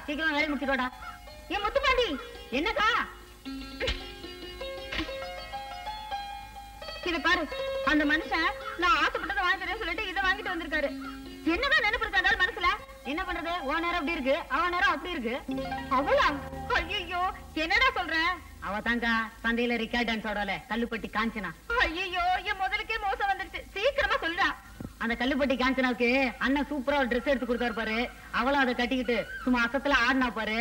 சீக்கிரம் வேலையை முடிச்சுக்கோடா ஏன் முத்துப்பாண்டி என்னக்கா இத பாரு அந்த மனுஷன் நான் ஆசைப்பட்டதை வாங்கி தரேன் சொல்லிட்டு இதை வாங்கிட்டு வந்திருக்காரு என்னதான் நினைப்பு இருக்காங்க மனசுல என்ன பண்றது ஓ நேரம் அப்படி இருக்கு அவ நேரம் அப்படி இருக்கு அவளா ஐயோ என்னடா சொல்ற அவ தாங்க சந்தையில ரிக்கார்ட் டான்ஸ் ஆடல கல்லுப்பட்டி காஞ்சனா ஐயோ என் முதலுக்கே மோசம் வந்துருச்சு சீக்கிரமா சொல்லுடா அந்த கல்லுப்பட்டி காஞ்சனாவுக்கு அண்ணன் சூப்பரா ஒரு ட்ரெஸ் எடுத்து கொடுத்தாரு பாரு அவளும் அதை கட்டிக்கிட்டு சும்மா அசத்துல ஆடினா பாரு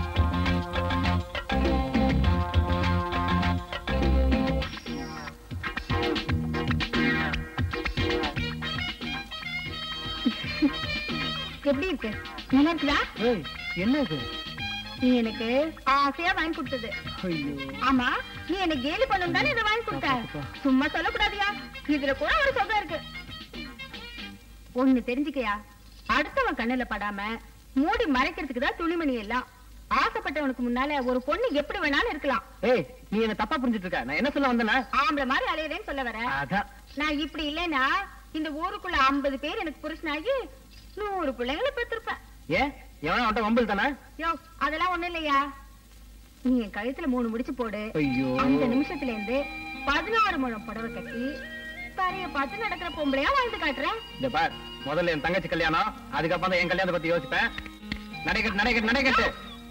எப்படி இருக்கு நல்லா இருக்குதா என்ன இது நீ எனக்கு ஆசையா வாங்கி கொடுத்தது ஐயோ ஆமா நீ என்ன கேலி பண்ணும் தானே இதை வாங்கி கொடுத்த சும்மா சொல்லக்கூடாதியா இதுல கூட ஒரு சொகம் இருக்கு ஒண்ணு தெரிஞ்சுக்கயா அடுத்தவன் கண்ணுல படாம மூடி மறைக்கிறதுக்கு தான் துணிமணி எல்லாம் ஆசைப்பட்டவனுக்கு முன்னால ஒரு பொண்ணு எப்படி வேணாலும் இருக்கலாம் ஏய் நீ என்ன தப்பா புரிஞ்சிட்டு இருக்க நான் என்ன சொல்ல வந்தேன்னா ஆம்பளை மாதிரி அலையிறேன்னு சொல்ல வரேன் அதான் நான் இப்படி இல்லைன்னா இந்த ஊருக்குள்ள ஐம்பது பேர் எனக்கு புருஷனாகி நூறு பிள்ளைங்களை பெற்றிருப்பேன் ஏன் எவனா அவன்கிட்ட வம்பல் தானே யோ அதெல்லாம் ஒண்ணும் இல்லையா நீ என் கழுத்துல மூணு முடிச்சு போடு ஐயோ அந்த நிமிஷத்துல இருந்து பதினாறு முழம் புடவை கட்டி தரைய பார்த்து நடக்கிற பொம்பளையா வாழ்ந்து காட்டுறேன் இந்த பார் முதல்ல என் தங்கச்சி கல்யாணம் அதுக்கப்புறம் தான் என் கல்யாணத்தை பத்தி யோசிப்பேன் நடைக்கட்டு நடைக்கட்டு நடைக்கட்டு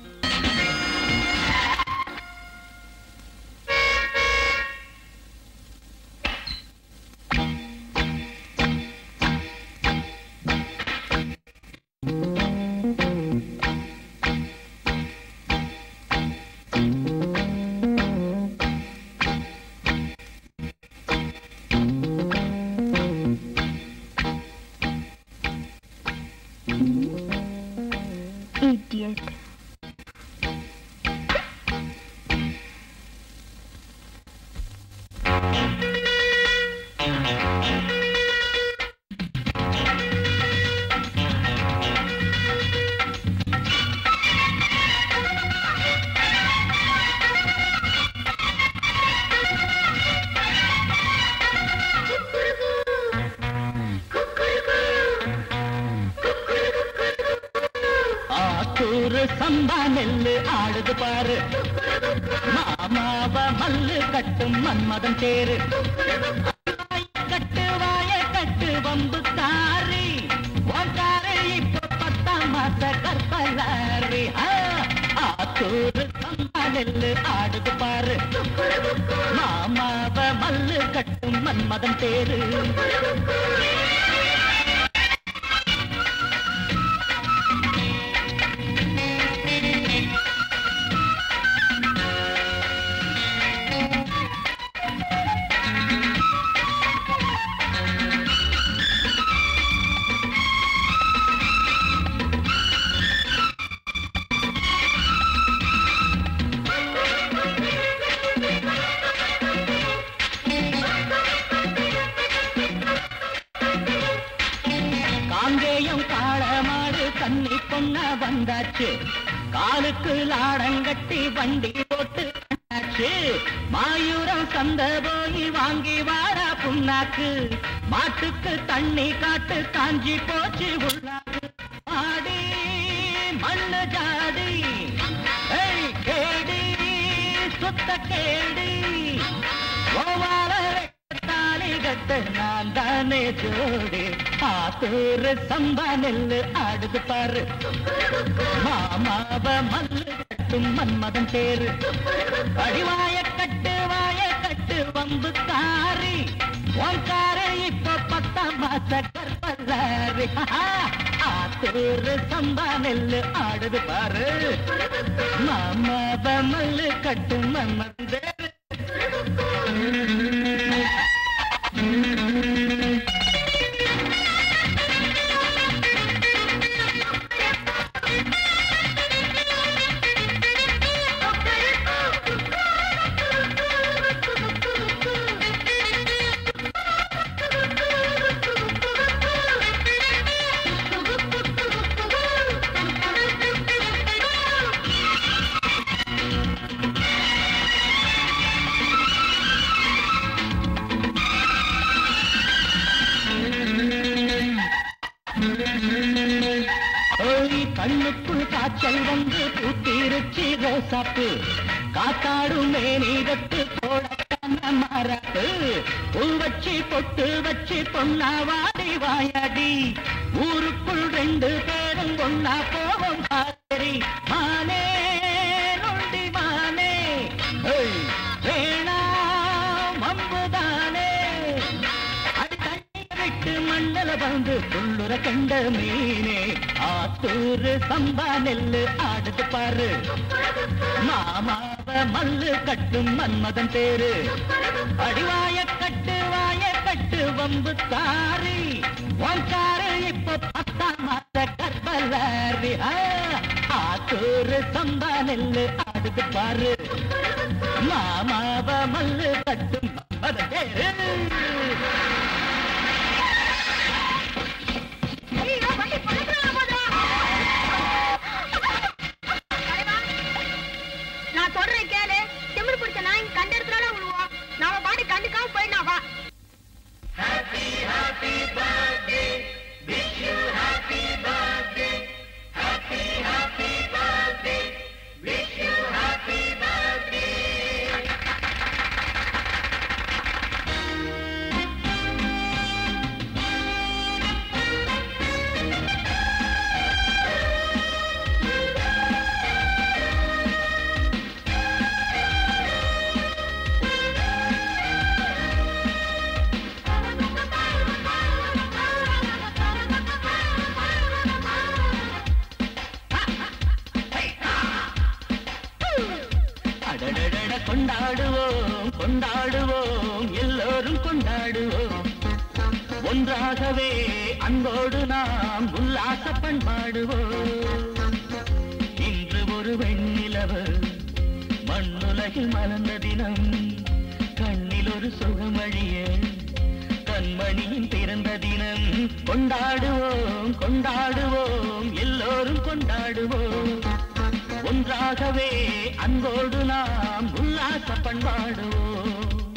Idiot. ஆத்தூரு சம்பா நெல்லு ஆடுது பாரு மாமாவ மல்லு கட்டும் மன்மதன் தேரு கட்டு வாய கட்டு வம்பு காரி உக்காரு இப்ப பத்தாம் மாச கற்பலாரி ஆத்தூரு சம்பா நெல்லு ஆடுது பாரு மாமாவ மல்லு கட்டும் மன்மதன் தேரு காங்கேயம் காளமாடு கன்னி பொண்ண வந்தாச்சு காலுக்கு லாடங்கட்டி வண்டி போட்டு வந்தாச்சு மாயூரம் சந்த போய் வாங்கி வாடா புண்ணாக்கு மாட்டுக்கு தண்ணி காட்டு காஞ்சி போச்சு உள்ளாக்கு ஆடி மண்ணு ஜாடி ஏய் கேடி சுத்த கேடி ஓவால தாலி கட்ட நான் தானே ஜோடி ஆத்தூர் சம்பா நெல்லு ஆடுது பாரு மாமாவ மல்லு கட்டும் மன்மதன் பேரு அடிவாய கட்டு வாய கட்டு வம்பு காரி ஓங்கார இப்ப பத்தாம் மாச கற்பல்லாரி ஆத்தூர் சம்பா நெல்லு ஆடுது பாரு மாமாவ மல்லு கட்டும் மன்மதன் பேரு காய்ச்சல் வந்து பூத்திருச்சி ரோசாப்பு காத்தாடும் மேனீதத்து போடத்தான மாறாப்பு பூ வச்சு பொட்டு வச்சு பொண்ணா வாடி வாயாடி ஊருக்குள் ரெண்டு பேரும் பொண்ணா போவோம் பாரி மானே நொண்டி மானே ஏய், வேணாம் அம்புதானே அது தண்ணிய விட்டு மண்ணல வந்து புள்ளுற கண்ட மீனே ஆத்தூரு சம்பா நெல்லு ஆடுது பாரு மாமாவ மல்லு கட்டும் மன்மதன் பேரு அடிவாய கட்டு வாய கட்டு வம்பு தாரி உன்காரு இப்ப பத்தாம் மாச கற்பலாரி ஆத்தூரு சம்பா நெல்லு ஆடுது பாரு மாமாவ மல்லு கட்டும் மன்மதன் பேரு ஐயோ, வண்டி பக்கத்துல போதா. நான் சொல்றேன் கேளு திமிரு பிடிச்ச நாய் கண்ட இடத்துல விழுவோம் நாம பாட்டு கண்டுக்காம போயிடலாம் வா அடடடட கொண்டாடுவோம் கொண்டாடுவோம் எல்லோரும் கொண்டாடுவோம் ஒன்றாகவே அன்போடு நாம் உல்லாச பண்பாடுவோம் இன்று ஒரு வெண்ணிலவு மண்ணுலகில் மலர்ந்த தினம் கண்ணில் ஒரு சுகமழிய கண்மணியின் பிறந்த தினம் கொண்டாடுவோம் கொண்டாடுவோம் எல்லோரும் கொண்டாடுவோம் ஒன்றாகவே அன்போடு நாம் உல்லாச பண்பாடுவோம்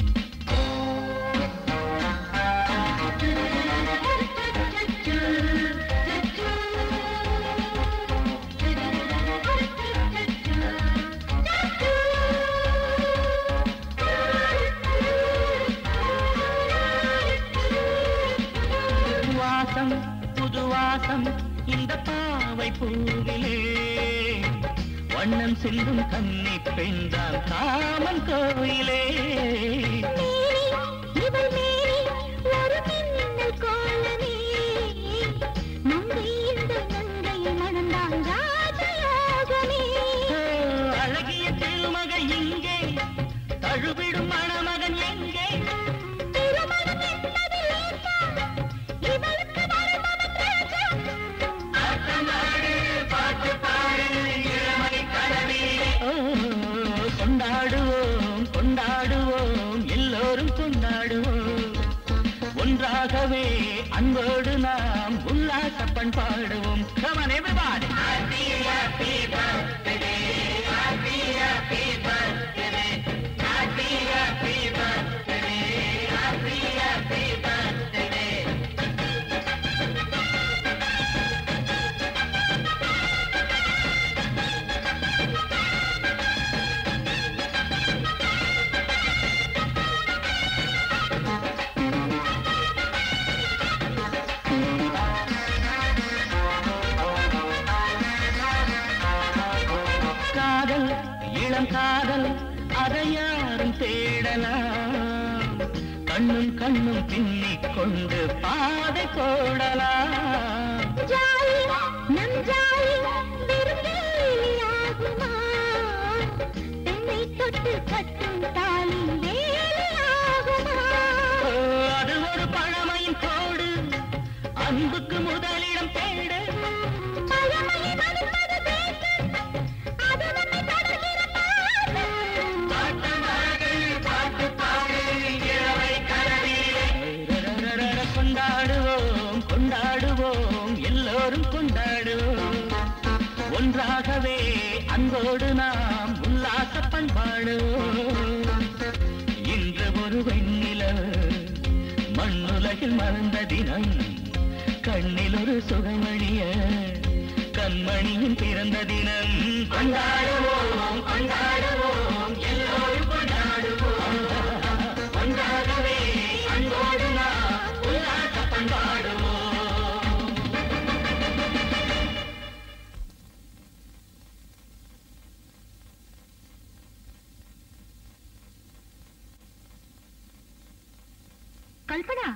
வாசம் புது வாசம் இந்த பாவை பூவிலே வண்ணம் செல்லும் கன்னி பெண்தான் காமன் கோயிலே இவள் மேலே ஒரு மின்னல் கோலமே நம்பி இந்த நங்கையை மணந்தான் ராஜயோகமே ஓ, அழகிய திருமகள் இங்கே தழுவிடும் மணமகன் எங்கே திருமணம் என்பது லேசா இவளுக்கு மருமகன் ராஜா ஓ, கொண்டாடுவோம் கொண்டாடுவோம் எல்லோரும் கொண்டாடுவோம் ஒன்றாகவே அன்போடு நாம் உல்லாச பண்பாடுவோம் Come on, everybody. காதல் இளம் காதல் அதை யாரும் தேடலாம் கண்ணும் கண்ணும் பின்னிக் கொண்டு பாதை போடலாம் ஜாலி நம் ஜாலி விரும்பேலியாகுமா பெண்ணை தொட்டு கட்டும் தாலி வேலையாகுமா ஓ, அது ஒரு பழமையின் கோடு அன்புக்கு முதலிடம் தேடு பழமையை மதிப்பது பேசு அது நம்மை தொடர்கிற பாசம் ரரரரர, கொண்டாடுவோம் கொண்டாடுவோம் எல்லோரும் கொண்டாடுவோம் ஒன்றாகவே அன்போடு நாம் உல்லாச பண்பாடுவோம் இன்று ஒரு வெண்ணிலவு மண்ணுலகில் மறந்த தினம் கண்ணில் ஒரு சுகமழிய கண்மணியின் பிறந்த தினம் கொண்டாடுவோம் கொண்டாடுவோம் எல்லோரும் கொண்டாடுவோம் ஒன்றாகவே அன்போடு நாம் உல்லாச பண்பாடுவோம் கல்பனா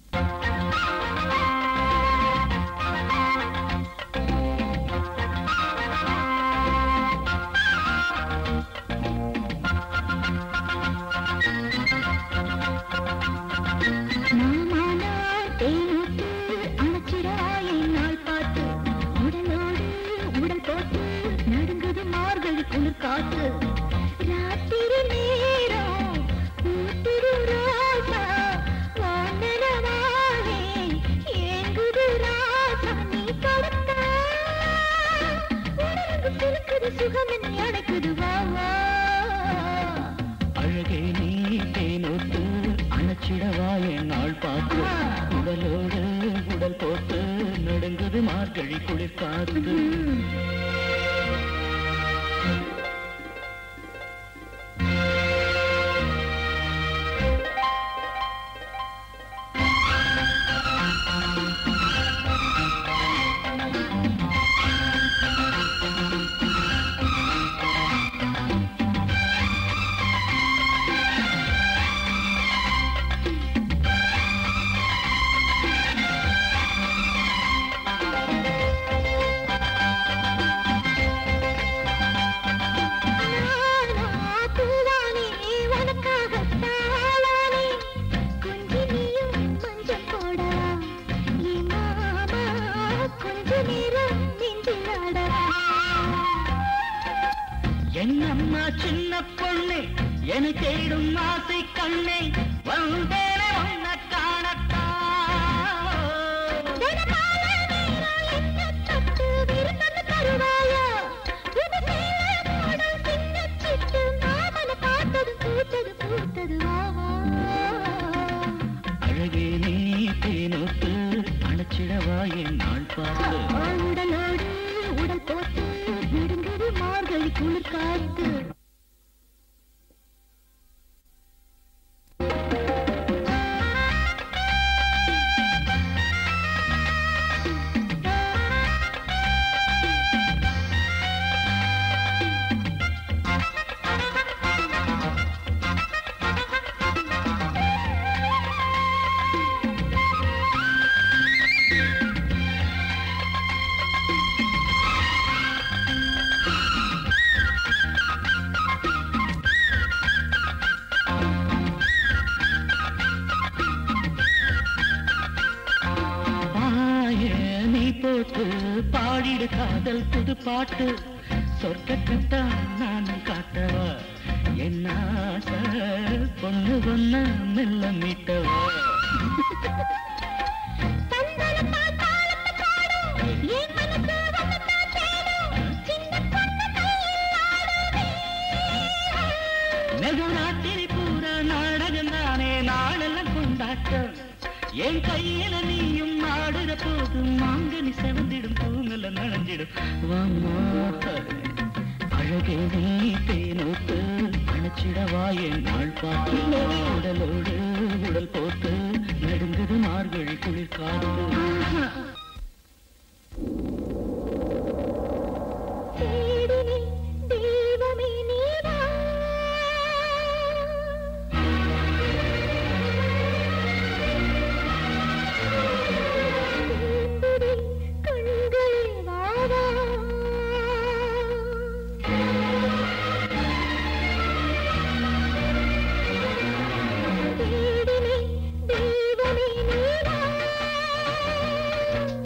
மாமானார் தேனூத்து அணைச்சிடாயே நாள் பார்த்து உடலோடு உடல் போட்டு நடுங்குது மார்கழி குளிர் காத்து ராத்திரி நேரம் ஊத்துது ராசா வானரமாவே ஏங்குது ராசா நீ படுத்த உடலுக்கு சிலுக்குது சுகம் என்னை அணைக்குது வா வா அழகே நீ தேனொத்து அணைச்சிடவா என் நாள் பார்த்து உடலோடு உடல் போட்டு நடுங்குது மார்கழி குளிர் காத்து நானா பூவானே உனக்காகத்தாளானே கொஞ்சி நீயும் மஞ்சள் போடா ஏ மாமா கொஞ்ச நேரம் நெஞ்சிலாடா என்னம்மா சின்ன பொண்ணு என தேடும் ஆசை கண்ணே வந்தேனே உன்ன காணத்தான் தினமால நேரம் என்ன தொட்டு விருந்தொன்னு தருவாயா புது சேலை போடும் சின்னச் சிட்டு மாமனை பார்த்தது பூத்தது பூத்தது வா வா அழகே நீ தேனொத்து அணைச்சிடவா என் நாள் பார்த்து உடலோடு உடல் போட்டு நடுங்குது மார்கழி குளிர் காத்து பாய நீ போட்டு பாடிடு காதல் புது பாட்டு சொர்க்கத்தான் நான் காட்டவா என்ன ஆசை பொண்ணு பொண்ண மெல்ல மீட்டவா சந்தனத்தால் தாளத்தை பாடும் என் மனசு வசந்தான் தேடும் சின்ன பொண்ணு கையில் ஆடுதே நெடுராத்திரி பூரா நாடகம் தானே நாளெல்லாம் கொண்டாட்டம் என் கையில நீயும் ஆடுற போது மாங்கனி செவந்திடும் பூங்கல நனைஞ்சிடும் வாமா அழகே நீ தேனோட்டு அணைச்சிடவா என் நாள் பார்த்து உடலோடு உடல் போட்டு நடுங்குது மார்கழி குளிர் காத்து தேடினே தெய்வமே நீவா தேம்புதே கண்களே வாவா தேடினே தெய்வமே நீவா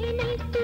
நினைத்து